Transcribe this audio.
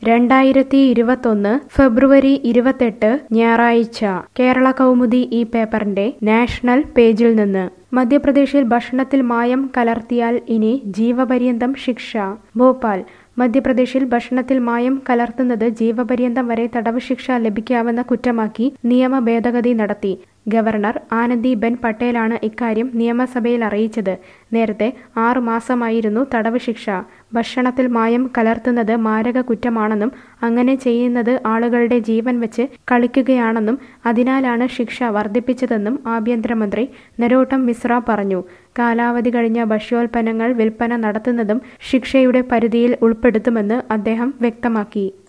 രണ്ടായിരത്തി ഇരുപത്തൊന്ന് ഫെബ്രുവരി ഇരുപത്തെട്ട് ഞായറാഴ്ച കേരള കൗമുദി ഈ പേപ്പറിന്റെ നാഷണൽ പേജിൽ നിന്ന് മധ്യപ്രദേശിൽ ഭക്ഷണത്തിൽ മായം കലർത്തിയാൽ ഇനി ജീവപര്യന്തം ശിക്ഷ ഭോപ്പാൽ മധ്യപ്രദേശിൽ ഭക്ഷണത്തിൽ മായം കലർത്തുന്നത് ജീവപര്യന്തം വരെ തടവ് ശിക്ഷ ലഭിക്കാവുന്ന കുറ്റമാക്കി നിയമ ഭേദഗതി നടത്തി ഗവർണർ ആനന്ദിബെൻ പട്ടേലാണ് ഇക്കാര്യം നിയമസഭയിൽ അറിയിച്ചത് നേരത്തെ ആറു മാസമായിരുന്നു തടവ് ശിക്ഷ ഭക്ഷണത്തിൽ മായം കലർത്തുന്നത് മാരക കുറ്റമാണെന്നും അങ്ങനെ ചെയ്യുന്നത് ആളുകളുടെ ജീവൻ വെച്ച് കളിക്കുകയാണെന്നും അതിനാലാണ് ശിക്ഷ വർദ്ധിപ്പിച്ചതെന്നും ആഭ്യന്തരമന്ത്രി നരോട്ടം മിശ്ര പറഞ്ഞു കാലാവധി കഴിഞ്ഞ ഭക്ഷ്യോൽപ്പന്നങ്ങൾ വിൽപ്പന നടത്തുന്നതും ശിക്ഷയുടെ പരിധിയിൽ ഉൾപ്പെടുത്തുമെന്ന് അദ്ദേഹം വ്യക്തമാക്കി